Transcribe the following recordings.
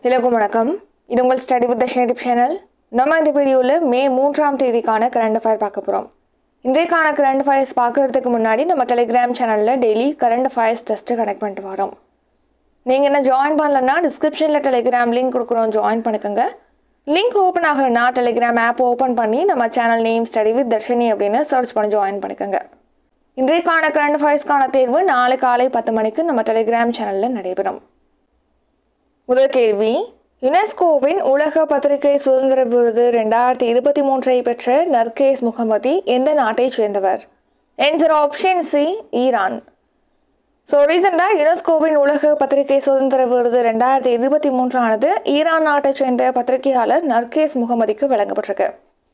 எல்லாருக்கும் வணக்கம் இது உங்கள் ஸ்டடி வித் ஷேடிப் சேனல் நம்ம இந்த வீடியோவில் மே மூன்றாம் தேதிக்கான கரண்ட் அஃபயர் பார்க்க போகிறோம் இன்றைக்கான கரண்ட் அஃபயர்ஸ் பார்க்கறதுக்கு முன்னாடி நம்ம டெலிகிராம் சேனலில் daily current affairs test connect பண்ணிட்டு வரோம் நீங்கள் என்ன ஜாயின் பண்ணலன்னா டிஸ்கிரிப்ஷனில் டெலிகிராம் லிங்க் கொடுக்குறோம் ஜாயின் பண்ணிக்கோங்க லிங்க் ஓப்பன் ஆகலைன்னா டெலிகிராம் ஆப் ஓப்பன் பண்ணி நம்ம channel name study with Dharshini அப்படின்னு சர்ச் பண்ணி ஜாயின் பண்ணிக்கோங்க இன்றைக்கான கரண்ட் அஃபயர்ஸ்க்கான தேர்வு நாளை காலை பத்து மணிக்கு நம்ம டெலிகிராம் சேனலில் நடைபெறும் முதல் கேள்வி யுனெஸ்கோவின் உலக பத்திரிகை சுதந்திர விருது ரெண்டாயிரத்தி இருபத்தி மூன்றை பெற்ற நர்கேஸ் முகமதி எந்த நாட்டைச் சேர்ந்தவர் answer option C Iran so ரீசெண்டாக யுனெஸ்கோவின் உலக பத்திரிகை சுதந்திர விருது ரெண்டாயிரத்தி இருபத்தி மூன்றானது ஈரான் நாட்டைச் சேர்ந்த பத்திரிகையாளர் நர்கேஸ் முகமதிக்கு வழங்கப்பட்டிருக்கு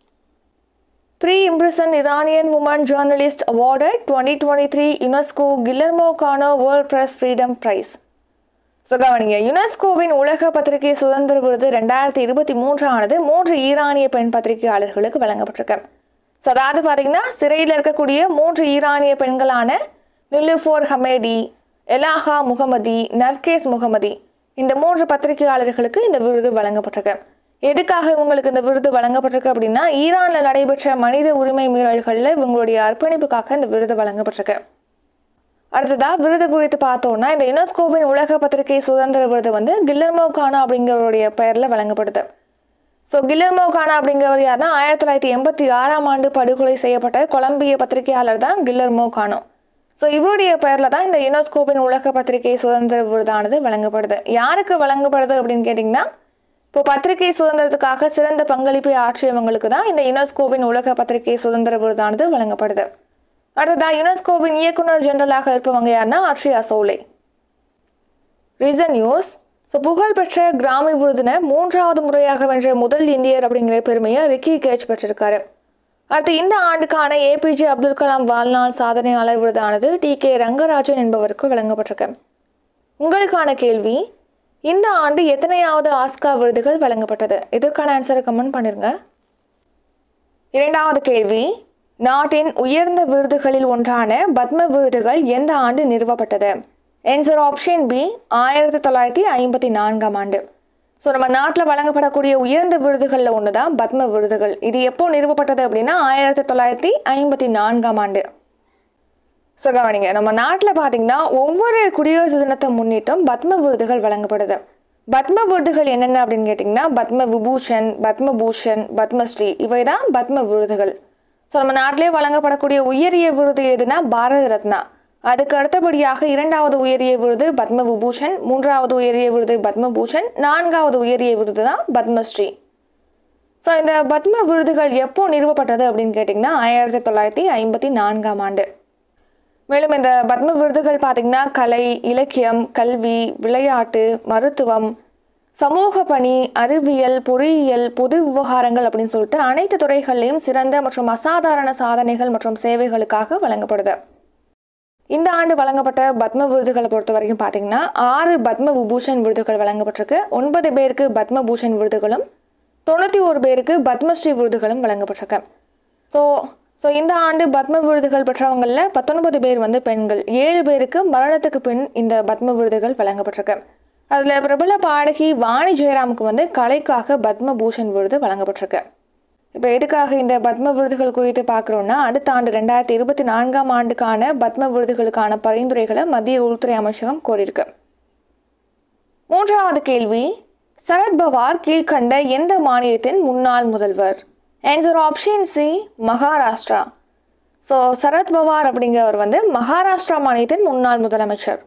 three imprisoned Iranian women journalist awarded twenty twenty three UNESCO Guillermo Cano world press freedom prize so கவனிங்க யுனெஸ்கோவின் உலக பத்திரிகை சுதந்திர விருது ரெண்டாயிரத்தி இருபத்தி மூன்றானது மூன்று ஈரானிய பெண் பத்திரிகையாளர்களுக்கு வழங்கப்பட்டிருக்கு ஸோ அதாவது பார்த்தீங்கன்னா சிறையில் இருக்கக்கூடிய மூன்று ஈரானிய பெண்களான நிலுஃபோர் ஹமேடி எலாஹா முகமதி நர்கேஸ் முகமதி இந்த மூன்று பத்திரிகையாளர்களுக்கு இந்த விருது வழங்கப்பட்டிருக்கு எதுக்காக இவங்களுக்கு இந்த விருது வழங்கப்பட்டிருக்கு அப்படின்னா ஈரானில் நடைபெற்ற மனித உரிமை மீறல்களில் இவங்களுடைய அர்ப்பணிப்புக்காக இந்த விருது வழங்கப்பட்டிருக்கு அடுத்ததா விருது குறித்து பார்த்தோம்னா இந்த யுனெஸ்கோவின் உலக பத்திரிகை சுதந்திர விருது வந்து கில்லர்மோ கானா அப்படிங்கிறவருடைய பெயரில் வழங்கப்படுது ஸோ கில்லர்மோ கானா அப்படிங்கிறவர் யாருன்னா ஆயிரத்தி தொள்ளாயிரத்தி எண்பத்தி ஆறாம் ஆண்டு படுகொலை செய்யப்பட்ட கொலம்பிய பத்திரிகையாளர் தான் கில்லர்மோ கானோ ஸோ இவருடைய பெயரில் தான் இந்த யுனெஸ்கோவின் உலக பத்திரிகை சுதந்திர விருதானது வழங்கப்படுது யாருக்கு வழங்கப்படுது அப்படின்னு கேட்டிங்கன்னா இப்போ பத்திரிகை சுதந்திரத்துக்காக சிறந்த பங்களிப்பை ஆற்றியவங்களுக்கு தான் இந்த யுனெஸ்கோவின் உலக பத்திரிகை சுதந்திர விருதானது வழங்கப்படுது அடுத்ததா யுனெஸ்கோவின் இயக்குனர் ஜெனரலாக இருப்பவங்க யாருன்னா Audrey Azoulay recent news so புகழ்பெற்ற கிராமி விருதினை மூன்றாவது முறையாக வென்ற முதல் இந்தியர் அப்படிங்கிற பெருமையை ரிக்கி கேஜ் பெற்றிருக்காரு அடுத்து இந்த ஆண்டுக்கான ஏபிஜே அப்துல் கலாம் வாழ்நாள் சாதனையாளர் விருதானது டி கே ரங்கராஜன் என்பவருக்கு வழங்கப்பட்டிருக்கு உங்களுக்கான கேள்வி இந்த ஆண்டு எத்தனையாவது ஆஸ்கார் விருதுகள் வழங்கப்பட்டது இதற்கான ஆன்சரை கமெண்ட் பண்ணிருங்க இரண்டாவது கேள்வி நாட்டின் உயர்ந்த விருதுகளில் ஒன்றான பத்ம விருதுகள் எந்த ஆண்டு நிறுவப்பட்டது ஆன்சர் ஆப்ஷன் பி ஆயிரத்தி தொள்ளாயிரத்தி ஐம்பத்தி நான்காம் ஆண்டு ஸோ நம்ம நாட்டில் வழங்கப்படக்கூடிய உயர்ந்த விருதுகளில் ஒன்று தான் பத்ம விருதுகள் இது எப்போ நிறுவப்பட்டது அப்படின்னா ஆயிரத்தி தொள்ளாயிரத்தி ஐம்பத்தி நான்காம் ஆண்டு ஸோ கவனிங்க நம்ம நாட்டில் பார்த்தீங்கன்னா ஒவ்வொரு குடியரசு தினத்தை முன்னிட்டும் பத்ம விருதுகள் வழங்கப்படுது பத்ம விருதுகள் என்னென்ன அப்படின்னு கேட்டிங்கன்னா பத்ம விபூஷன் பத்மபூஷன் பத்மஸ்ரீ இவை தான் பத்ம விருதுகள் ஸோ நம்ம நாட்டிலே வழங்கப்படக்கூடிய உயரிய விருது எதுனா பாரத ரத்னா அதுக்கு அடுத்தபடியாக இரண்டாவது உயரிய விருது பத்ம விபூஷன் மூன்றாவது உயரிய விருது பத்மபூஷன் நான்காவது உயரிய விருது தான் பத்மஸ்ரீ ஸோ இந்த பத்ம விருதுகள் எப்போ நிறுவப்பட்டது அப்படின்னு கேட்டிங்கன்னா ஆயிரத்தி தொள்ளாயிரத்தி ஐம்பத்தி நான்காம் ஆண்டு மேலும் இந்த பத்ம விருதுகள் பார்த்திங்கன்னா கலை இலக்கியம் கல்வி விளையாட்டு மருத்துவம் சமூக பணி அறிவியல் பொறியியல் பொது விவகாரங்கள் அப்படின்னு சொல்லிட்டு அனைத்து துறைகள்லையும் சிறந்த மற்றும் அசாதாரண சாதனைகள் மற்றும் சேவைகளுக்காக வழங்கப்படுது இந்த ஆண்டு வழங்கப்பட்ட பத்ம விருதுகளை பொறுத்த வரைக்கும் பார்த்தீங்கன்னா ஆறு பத்ம விபூஷன் விருதுகள் வழங்கப்பட்டிருக்கு ஒன்பது பேருக்கு பத்ம பூஷன் விருதுகளும் தொண்ணூற்றி ஒரு பேருக்கு பத்மஸ்ரீ விருதுகளும் வழங்கப்பட்டிருக்கு ஸோ ஸோ இந்த ஆண்டு பத்ம விருதுகள் பெற்றவங்களில் பத்தொன்பது பேர் வந்து பெண்கள் ஏழு பேருக்கு மரணத்துக்கு பின் இந்த பத்ம விருதுகள் வழங்கப்பட்டிருக்கு அதில் பிரபல பாடகி வாணி ஜெயராமுக்கு வந்து கலைக்காக பத்ம பூஷன் விருது வழங்கப்பட்டிருக்கு இப்போ எதுக்காக இந்த பத்ம விருதுகள் குறித்து பார்க்குறோன்னா அடுத்த ஆண்டு ரெண்டாயிரத்தி இருபத்தி நான்காம் ஆண்டுக்கான பத்ம விருதுகளுக்கான பரிந்துரைகளை மத்திய உள்துறை அமைச்சகம் கோரியிருக்கு மூன்றாவது கேள்வி சரத்பவார் கீழ்கண்ட எந்த மாநிலத்தின் முன்னாள் முதல்வர் answer option C Maharashtra so Sharad Pawar அப்படிங்கிறவர் வந்து மகாராஷ்டிரா மாநிலத்தின் முன்னாள் முதலமைச்சர்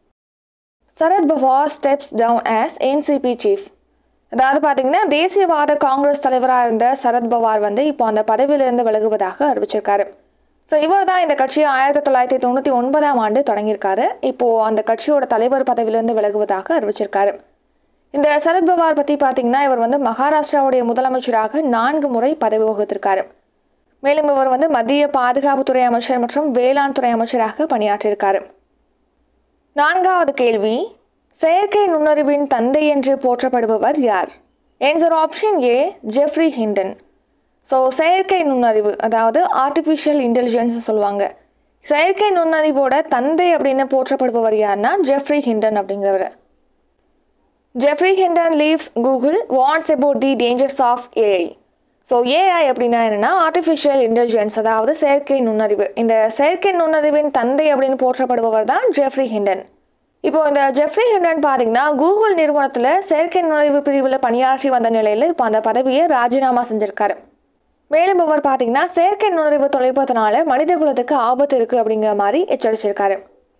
Sharad Pawar steps down as NCP chief அதாவது பார்த்தீங்கன்னா தேசியவாத காங்கிரஸ் தலைவராக இருந்த சரத் பவார் வந்து இப்போ அந்த பதவியிலிருந்து விலகுவதாக அறிவிச்சிருக்காரு ஸோ இவர் தான் இந்த கட்சியை ஆயிரத்தி தொள்ளாயிரத்தி தொண்ணூற்றி ஒன்பதாம் ஆண்டு தொடங்கியிருக்காரு இப்போது அந்த கட்சியோட தலைவர் பதவியிலிருந்து விலகுவதாக அறிவிச்சிருக்காரு இந்த சரத் பவார் பற்றி பார்த்தீங்கன்னா இவர் வந்து மகாராஷ்டிராவுடைய முதலமைச்சராக நான்கு முறை பதவி வகித்திருக்காரு மேலும் இவர் வந்து மத்திய பாதுகாப்புத்துறை அமைச்சர் மற்றும் வேளாண் துறை அமைச்சராக பணியாற்றியிருக்காரு நான்காவது கேள்வி செயற்கை நுண்ணறிவின் தந்தை என்று போற்றப்படுபவர் யார் answer option A Geoffrey Hinton so செயற்கை நுண்ணறிவு அதாவது ஆர்டிஃபிஷியல் இன்டெலிஜென்ஸ் சொல்லுவாங்க செயற்கை நுண்ணறிவோட தந்தை அப்படின்னு போற்றப்படுபவர் யாருன்னா ஜெஃப்ரி ஹிண்டன் அப்படிங்கிறவர் Geoffrey Hinton leaves Google warns about the dangers of AI so AI அப்படின்னா என்னென்னா ஆர்டிஃபிஷியல் இன்டெலிஜென்ஸ் அதாவது செயற்கை நுண்ணறிவு இந்த செயற்கை நுண்ணறிவின் தந்தை அப்படின்னு போற்றப்படுபவர் தான் ஜெஃப்ரி ஹிண்டன் இப்போ இந்த ஜெஃப்ரி ஹிண்டன் பார்த்தீங்கன்னா கூகுள் நிறுவனத்தில் செயற்கை நுண்ணறிவு பிரிவில் பணியாற்றி வந்த நிலையில் இப்போ அந்த பதவியை ராஜினாமா செஞ்சிருக்காரு மேலும் இவர் பார்த்தீங்கன்னா செயற்கை நுண்ணறிவு தொலைப்பதனால மனித குலத்துக்கு ஆபத்து இருக்குது அப்படிங்கிற மாதிரி எச்சரிச்சிருக்காரு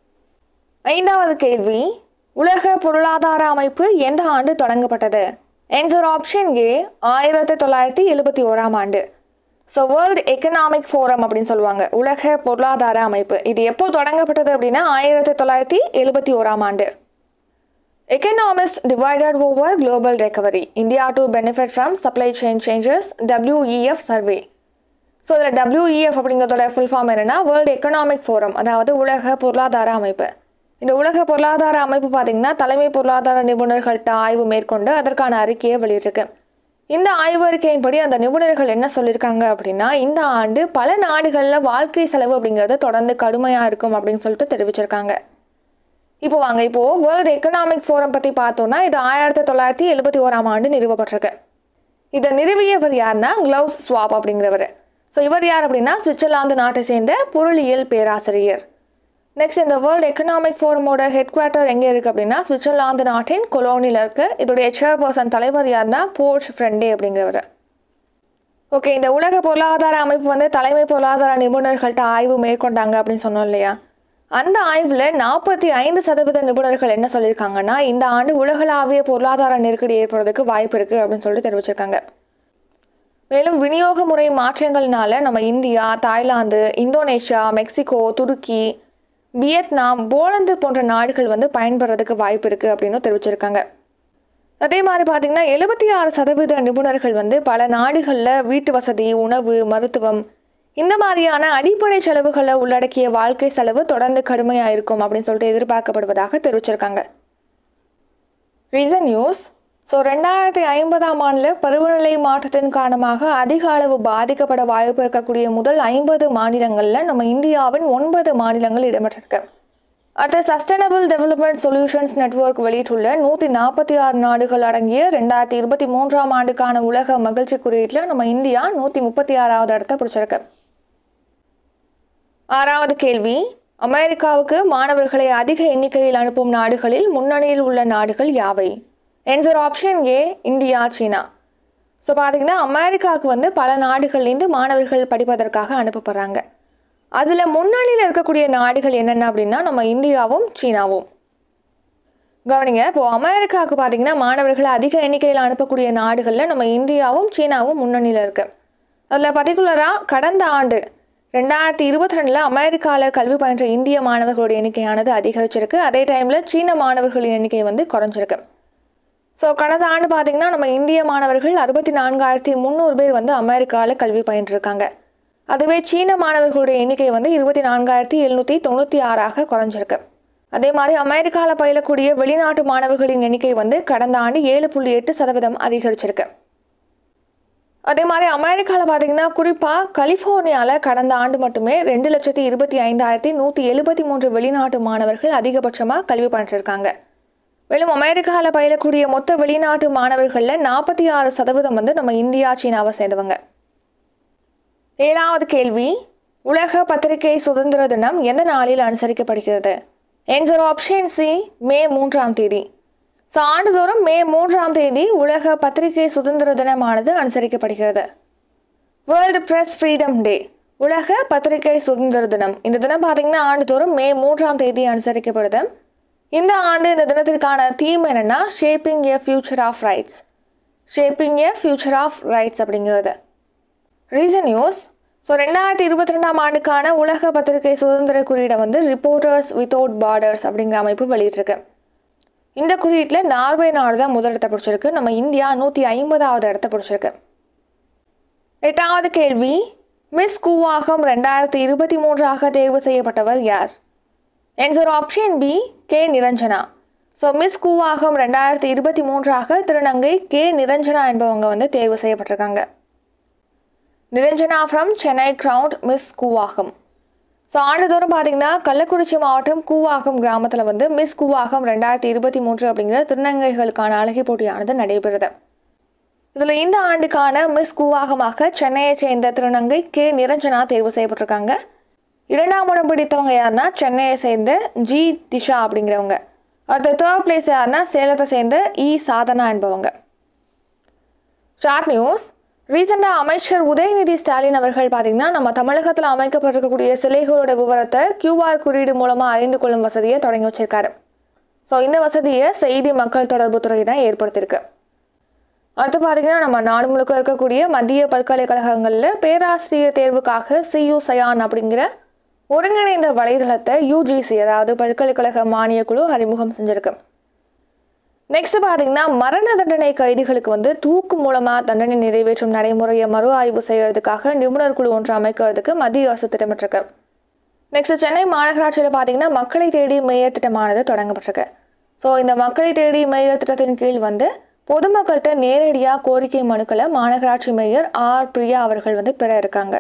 ஐந்தாவது கேள்வி உலக பொருளாதார அமைப்பு எந்த ஆண்டு தொடங்கப்பட்டது ஆன்சர் ஆப்ஷன் ஏ ஆயிரத்தி தொள்ளாயிரத்தி எழுபத்தி ஓராம் ஆண்டு ஸோ வேர்ல்டு எக்கனாமிக் ஃபோரம் அப்படின்னு சொல்லுவாங்க உலக பொருளாதார அமைப்பு இது எப்போ தொடங்கப்பட்டது அப்படின்னா ஆயிரத்தி தொள்ளாயிரத்தி எழுபத்தி ஓராம் ஆண்டு economist divided over global recovery India to benefit from supply chain changes WEF survey so இதில் டபிள்யூஇஎஃப் அப்படிங்கிறதோட ஃபுல் ஃபார்ம் என்னென்னா வேர்ல்டு எக்கனாமிக் ஃபோரம் அதாவது உலக பொருளாதார அமைப்பு இந்த உலக பொருளாதார அமைப்பு பார்த்திங்கன்னா தலைமை பொருளாதார நிபுணர்கள்ட்ட ஆய்வு மேற்கொண்டு அதற்கான அறிக்கையை வெளியிட்டிருக்கு இந்த ஆய்வு அறிக்கையின்படி அந்த நிபுணர்கள் என்ன சொல்லியிருக்காங்க அப்படின்னா இந்த ஆண்டு பல நாடுகளில் வாழ்க்கை செலவு அப்படிங்கிறது தொடர்ந்து கடுமையாக இருக்கும் அப்படின்னு சொல்லிட்டு தெரிவிச்சிருக்காங்க இப்போ வாங்க இப்போ வேர்ல்டு எக்கனாமிக் ஃபோரம் பற்றி பார்த்தோம்னா இது ஆயிரத்தி தொள்ளாயிரத்தி எழுபத்தி ஓராம் ஆண்டு நிறுவப்பட்டிருக்கு இதை நிறுவியவர் யாருன்னா க்ளவுஸ் ஸ்வாப் அப்படிங்கிறவர் ஸோ இவர் யார் அப்படின்னா சுவிட்சர்லாந்து நாட்டை சேர்ந்த பொருளியல் பேராசிரியர் நெக்ஸ்ட் இந்த வேர்ல்டு எக்கனாமிக் ஃபோரமோட ஹெட் குவார்ட்டர் எங்கே இருக்குது அப்படின்னா சுவிட்சர்லாந்து நாட்டின் கொலோனியில் இருக்குது இதோடைய சேர்பர்சன் தலைவர் யாருன்னா போர்ச் ஃப்ரெண்டே அப்படிங்கிறவர் ஓகே இந்த உலக பொருளாதார அமைப்பு வந்து தலைமை பொருளாதார நிபுணர்கள்ட்ட ஆய்வு மேற்கொண்டாங்க அப்படின்னு சொன்னோம் இல்லையா அந்த ஆய்வில் நாற்பத்தி ஐந்து சதவீத நிபுணர்கள் என்ன சொல்லியிருக்காங்கன்னா இந்த ஆண்டு உலகளாவிய பொருளாதார நெருக்கடி ஏற்படுறதுக்கு வாய்ப்பு இருக்குது அப்படின்னு சொல்லிட்டு தெரிவிச்சிருக்காங்க மேலும் விநியோக முறை மாற்றங்கள்னால நம்ம இந்தியா தாய்லாந்து இந்தோனேஷியா மெக்சிகோ துருக்கி வியட்நாம் போலந்து போன்ற நாடுகள் வந்து பயன்படுறதுக்கு வாய்ப்பு இருக்குது அப்படின்னு தெரிவிச்சிருக்காங்க அதே மாதிரி பார்த்தீங்கன்னா எழுபத்தி ஆறு சதவீத நிபுணர்கள் வந்து பல நாடுகளில் வீட்டு வசதி உணவு மருத்துவம் இந்த மாதிரியான அடிப்படை செலவுகளை உள்ளடக்கிய வாழ்க்கை செலவு தொடர்ந்து கடுமையாக இருக்கும் அப்படின்னு சொல்லிட்டு எதிர்பார்க்கப்படுவதாக தெரிவிச்சிருக்காங்க ரீசன் நியூஸ் ஸோ ரெண்டாயிரத்தி ஐம்பதாம் ஆண்டில் பருவநிலை மாற்றத்தின் காரணமாக அதிக அளவு பாதிக்கப்பட வாய்ப்பு இருக்கக்கூடிய முதல் ஐம்பது மாநிலங்களில் நம்ம இந்தியாவின் ஒன்பது மாநிலங்கள் இடம்பெற்றிருக்கு அடுத்த சஸ்டைனபிள் டெவலப்மெண்ட் சொல்யூஷன்ஸ் நெட்வொர்க் வெளியிட்டுள்ள நூற்றி நாற்பத்தி ஆறு நாடுகள் அடங்கிய ரெண்டாயிரத்தி இருபத்தி மூன்றாம் ஆண்டுக்கான உலக மகிழ்ச்சி குறியீட்டில் நம்ம இந்தியா நூற்றி முப்பத்தி ஆறாவது இடத்த பிடிச்சிருக்கு ஆறாவது கேள்வி அமெரிக்காவுக்கு மாணவர்களை அதிக எண்ணிக்கையில் அனுப்பும் நாடுகளில் முன்னணியில் உள்ள நாடுகள் யாவை ஆன்சர் ஆப்ஷன் ஏ இந்தியா சீனா ஸோ பார்த்தீங்கன்னா அமெரிக்காவுக்கு வந்து பல நாடுகள்லேருந்து மாணவர்கள் படிப்பதற்காக அனுப்பப்படுறாங்க அதில் முன்னணியில் இருக்கக்கூடிய நாடுகள் என்னென்ன அப்படின்னா நம்ம இந்தியாவும் சீனாவும் கவனிங்க இப்போது அமெரிக்காவுக்கு பார்த்தீங்கன்னா மாணவர்களை அதிக எண்ணிக்கையில் அனுப்பக்கூடிய நாடுகளில் நம்ம இந்தியாவும் சீனாவும் முன்னணியில் இருக்கு அதில் பர்டிகுலராக கடந்த ஆண்டு ரெண்டாயிரத்தி இருபத்தி ரெண்டில் அமெரிக்காவில் கல்வி பயின்ற இந்திய மாணவர்களுடைய எண்ணிக்கையானது அதிகரிச்சிருக்கு அதே டைமில் சீன மாணவர்களின் எண்ணிக்கை வந்து குறைஞ்சிருக்கு ஸோ கடந்த ஆண்டு பார்த்தீங்கன்னா நம்ம இந்திய மாணவர்கள் அறுபத்தி நான்காயிரத்தி முந்நூறு பேர் வந்து அமெரிக்காவில் கல்வி பயின்றிருக்காங்க அதுவே சீன மாணவர்களுடைய எண்ணிக்கை வந்து இருபத்தி நான்காயிரத்தி எழுநூற்றி தொண்ணூற்றி ஆறாக குறைஞ்சிருக்கு அதே மாதிரி அமெரிக்காவில் பயிலக்கூடிய வெளிநாட்டு மாணவர்களின் எண்ணிக்கை வந்து கடந்த ஆண்டு ஏழு புள்ளி எட்டு சதவீதம் அதிகரிச்சிருக்கு அதே மாதிரி அமெரிக்காவில் பார்த்தீங்கன்னா குறிப்பாக கலிஃபோர்னியாவில் கடந்த ஆண்டு மட்டுமே ரெண்டு லட்சத்தி இருபத்தி ஐந்தாயிரத்தி நூற்றி எழுபத்தி மூன்று வெளிநாட்டு மாணவர்கள் அதிகபட்சமாக கல்வி பண்ணிருக்காங்க மேலும் அமெரிக்காவில் பயிலக்கூடிய மொத்த வெளிநாட்டு மாணவர்களில் நாற்பத்தி ஆறு சதவீதம் வந்து நம்ம இந்தியா சீனாவை சேர்ந்தவங்க ஏழாவது கேள்வி உலக பத்திரிகை சுதந்திர தினம் எந்த நாளில் அனுசரிக்கப்படுகிறது ஆன்சர் ஆப்ஷன் சி மே மூன்றாம் தேதி ஸோ ஆண்டுதோறும் மே மூன்றாம் தேதி உலக பத்திரிகை சுதந்திர தினமானது அனுசரிக்கப்படுகிறது வேர்ல்டு பிரஸ் ஃப்ரீடம் டே உலக பத்திரிகை சுதந்திர தினம் இந்த தினம் பார்த்தீங்கன்னா ஆண்டுதோறும் மே மூன்றாம் தேதி அனுசரிக்கப்படுது இந்த ஆண்டு இந்த தினத்திற்கான தீம் என்னென்னா shaping a future of rights shaping a future of rights அப்படிங்கிறது ரீசன் நியூஸ் ஸோ ரெண்டாயிரத்தி இருபத்தி ரெண்டாம் ஆண்டுக்கான உலக பத்திரிகை சுதந்திர குறியீடை வந்து ரிப்போர்ட்டர்ஸ் வித்தவுட் பார்டர்ஸ் அப்படிங்கிற அமைப்பு வெளியிட்டிருக்கு இந்த குறியீட்டில் நார்வே நாடு தான் முதலிடத்தை பிடிச்சிருக்கு நம்ம இந்தியா நூற்றி ஐம்பதாவது இடத்த பிடிச்சிருக்கு எட்டாவது கேள்வி மிஸ் கூவாகம் ரெண்டாயிரத்தி இருபத்தி மூன்றாக தேர்வு செய்யப்பட்டவர் யார் answer option B K Niranjana so miss Koovagam ரெண்டாயிரத்தி இருபத்தி மூன்றாக திருநங்கை கே நிரஞ்சனா என்பவங்க வந்து தேர்வு செய்யப்பட்டிருக்காங்க Niranjana from Chennai crowned miss Koovagam so ஆண்டுதோறும் பார்த்தீங்கன்னா கள்ளக்குறிச்சி மாவட்டம் கூவாகம் கிராமத்தில் வந்து மிஸ் கூவாகம் ரெண்டாயிரத்தி இருபத்தி மூன்று அப்படிங்கிற திருநங்கைகளுக்கான அழகி போட்டியானது நடைபெறுது இதில் இந்த ஆண்டுக்கான மிஸ் கூவாகமாக சென்னையைச் சேர்ந்த திருநங்கை கே நிரஞ்சனா தேர்வு செய்யப்பட்டிருக்காங்க இரண்டாம் இடம் பிடித்தவங்க யாருன்னா சென்னையை சேர்ந்த ஜி திஷா அப்படிங்கிறவங்க அடுத்த தேர்ட் பிளேஸ் யாருன்னா சேலத்தை சேர்ந்த இ சாதனா என்பவங்க ஷார்ட் நியூஸ் ரீசெண்டாக அமைச்சர் உதயநிதி ஸ்டாலின் அவர்கள் பார்த்தீங்கன்னா நம்ம தமிழகத்தில் அமைக்கப்பட்டிருக்கக்கூடிய சிலைகளோட விவரத்தை கியூஆர் குறியீடு மூலமாக அறிந்து கொள்ளும் வசதியை தொடங்கி வச்சிருக்காரு ஸோ இந்த வசதியை செய்தி மக்கள் தொடர்பு துறை தான் ஏற்படுத்தியிருக்கு அடுத்து பார்த்தீங்கன்னா நம்ம நாடு முழுக்க இருக்கக்கூடிய மத்திய பல்கலைக்கழகங்களில் பேராசிரியர் தேர்வுக்காக சியு சயான் அப்படிங்கிற ஒருங்கிணைந்த வலைதளத்தை யூஜிசி அதாவது பல்கலைக்கழக மானியக் குழு அறிமுகம் செஞ்சிருக்கு நெக்ஸ்ட் பார்த்தீங்கன்னா மரண தண்டனை கைதிகளுக்கு வந்து தூக்கு மூலமாக தண்டனை நிறைவேற்றும் நடைமுறையை மறு ஆய்வு செய்யறதுக்காக நிபுணர் குழு ஒன்று அமைக்கிறதுக்கு மத்திய அரசு திட்டமிட்டிருக்கு நெக்ஸ்ட் சென்னை மாநகராட்சியில் பார்த்தீங்கன்னா மக்களை தேடி மேயர் திட்டமானது தொடங்கப்பட்டிருக்கு ஸோ இந்த மக்களை தேடி மேயர் திட்டத்தின் கீழ் வந்து பொதுமக்கள்கிட்ட நேரடியாக கோரிக்கை மனுக்களை மாநகராட்சி மேயர் ஆர் பிரியா அவர்கள் வந்து பெற இருக்காங்க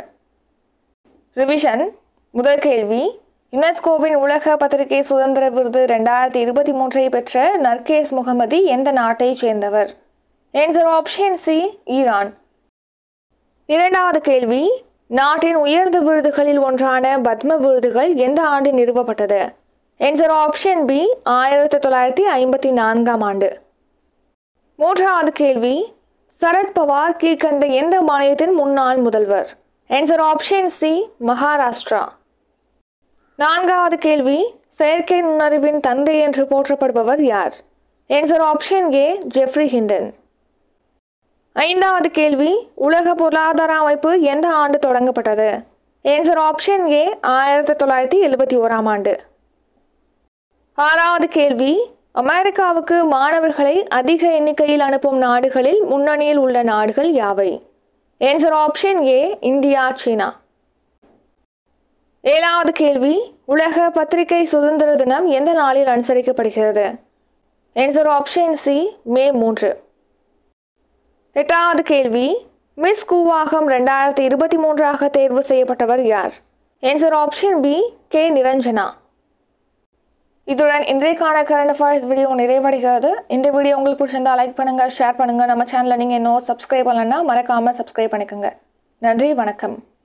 ரிவிஷன் முதல் கேள்வி யுனெஸ்கோவின் உலக பத்திரிகை சுதந்திர விருது ரெண்டாயிரத்தி இருபத்தி மூன்றை பெற்ற நர்கேஸ் முகமதி எந்த நாட்டைச் சேர்ந்தவர் ஆன்சர் ஆப்ஷன் சி ஈரான் இரண்டாவது கேள்வி நாட்டின் உயர்ந்த விருதுகளில் ஒன்றான பத்ம விருதுகள் எந்த ஆண்டு நிறுவப்பட்டது ஆன்சர் ஆப்ஷன் பி ஆயிரத்தி தொள்ளாயிரத்தி ஐம்பத்தி நான்காம் ஆண்டு மூன்றாவது கேள்வி சரத் பவார் கீழ்கண்ட எந்த மாநிலத்தின் முன்னாள் முதல்வர் ஆன்சர் ஆப்ஷன் சி மகாராஷ்டிரா நான்காவது கேள்வி செயற்கை நுண்ணறிவின் தந்தை என்று போற்றப்படுபவர் யார் answer option A Geoffrey Hinton ஐந்தாவது கேள்வி உலக பொருளாதார அமைப்பு எந்த ஆண்டு தொடங்கப்பட்டது ஆன்சர் ஆப்ஷன் ஏ ஆயிரத்தி தொள்ளாயிரத்தி எழுபத்தி ஓராம் ஆண்டு ஆறாவது கேள்வி அமெரிக்காவுக்கு மாணவர்களை அதிக எண்ணிக்கையில் அனுப்பும் நாடுகளில் முன்னணியில் உள்ள நாடுகள் யாவை ஆன்சர் ஆப்ஷன் ஏ இந்தியா சீனா ஏழாவது கேள்வி உலக பத்திரிகை சுதந்திர தினம் எந்த நாளில் அனுசரிக்கப்படுகிறது ஆன்சர் ஆப்ஷன் சி மே மூன்று எட்டாவது கேள்வி மிஸ் கூவாகம் ரெண்டாயிரத்தி இருபத்தி மூன்றாக தேர்வு செய்யப்பட்டவர் யார் answer option B K Niranjana இதுடன் இன்றைக்கான கரண்ட் அஃபேர்ஸ் வீடியோ நிறைவடைகிறது இந்த வீடியோ உங்களுக்கு பிடிச்சிருந்தா லைக் பண்ணுங்க ஷேர் பண்ணுங்க நம்ம சேனலை நீங்கள் இன்னும் சப்ஸ்கிரைப் பண்ணலன்னா மறக்காம சப்ஸ்கிரைப் பண்ணிக்கோங்க நன்றி வணக்கம்